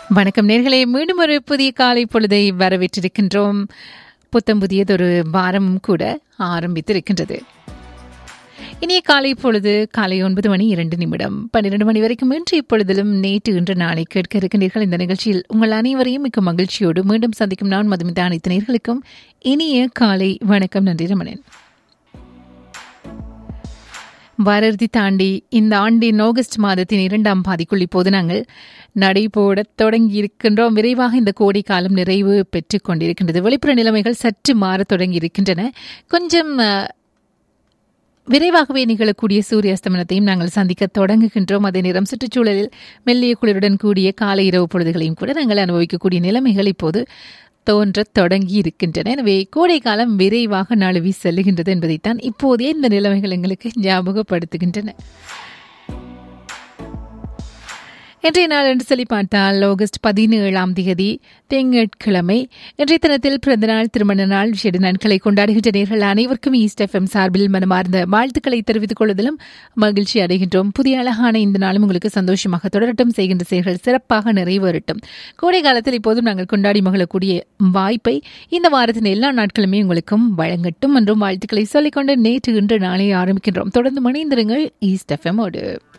வணக்கம் நேர்களே மீண்டும் ஒரு புதிய காலை பொழுதை வரவேற்றிருக்கின்றோம் புத்தம் புதியதொரு வாரமும் கூட ஆரம்பித்திருக்கின்றது இனிய காலை பொழுது காலை ஒன்பது மணி இரண்டு நிமிடம் பன்னிரண்டு மணி வரைக்கும் இன்று இப்பொழுதிலும் நேற்று இன்று நாளை கேட்க இருக்கின்றீர்கள் இந்த நிகழ்ச்சியில் உங்கள் அனைவரையும் மிக்க மகிழ்ச்சியோடு மீண்டும் சந்திக்கும் நான் மதுமிதா அனைத்து நேர்களுக்கும் இனிய காலை வணக்கம் நன்றி ரமணன் வாரறுதி தாண்டி இந்த ஆண்டின் ஆகஸ்ட் மாதத்தின் இரண்டாம் பாதிக்குள் இப்போது நாங்கள் நடைபோட தொடங்கி இருக்கின்றோம் விரைவாக இந்த கோடை காலம் நிறைவு பெற்றுக் கொண்டிருக்கின்றது வெளிப்புற நிலைமைகள் சற்று மாறத் தொடங்கி இருக்கின்றன கொஞ்சம் அஹ், விரைவாகவே நிகழக்கூடிய சூரிய அஸ்தமனத்தையும் நாங்கள் சந்திக்க தொடங்குகின்றோம் அதே நேரம் சுற்றுச்சூழலில் மெல்லிய குளிருடன் கூடிய காலை இரவு பொழுதுகளையும் கூட நாங்கள் அனுபவிக்கக்கூடிய நிலைமைகள் இப்போது தோன்றத் தொடங்கி இருக்கின்றன எனவே கோடை காலம் விரைவாக நழுவி செல்லுகின்றது என்பதைத்தான் இப்போதே இந்த நிலைமைகள் எங்களுக்கு ஞாபகப்படுத்துகின்றன இன்றைய நாள் என்று சொல்லி பார்த்தால் ஆகஸ்ட் பதினேழாம் தேதி திங்கட்கிழமை இன்றைய தினத்தில் பிறந்தநாள் திருமண நாள் விசேட நாட்களை கொண்டாடுகின்ற நேர்கள் அனைவருக்கும் ஈஸ்ட் எஃப்எம் சார்பில் மனமார்ந்த வாழ்த்துக்களை தெரிவித்துக் கொள்வதிலும் மகிழ்ச்சி அடைகின்றோம் புதிய அழகான இந்த நாளும் உங்களுக்கு சந்தோஷமாக தொடரட்டும் செய்கின்ற செயல்கள் சிறப்பாக நிறைவேறட்டும் கோடை காலத்தில் இப்போதும் நாங்கள் கொண்டாடி மகிழக்கூடிய வாய்ப்பை இந்த வாரத்தின் எல்லா நாட்களுமே உங்களுக்கும் வழங்கட்டும் என்றும் வாழ்த்துக்களை சொல்லிக்கொண்டு நேற்று இன்று நாளை ஆரம்பிக்கின்றோம் தொடர்ந்து மணிந்திருங்கள் ஈஸ்ட் எஃப்எம்மோடு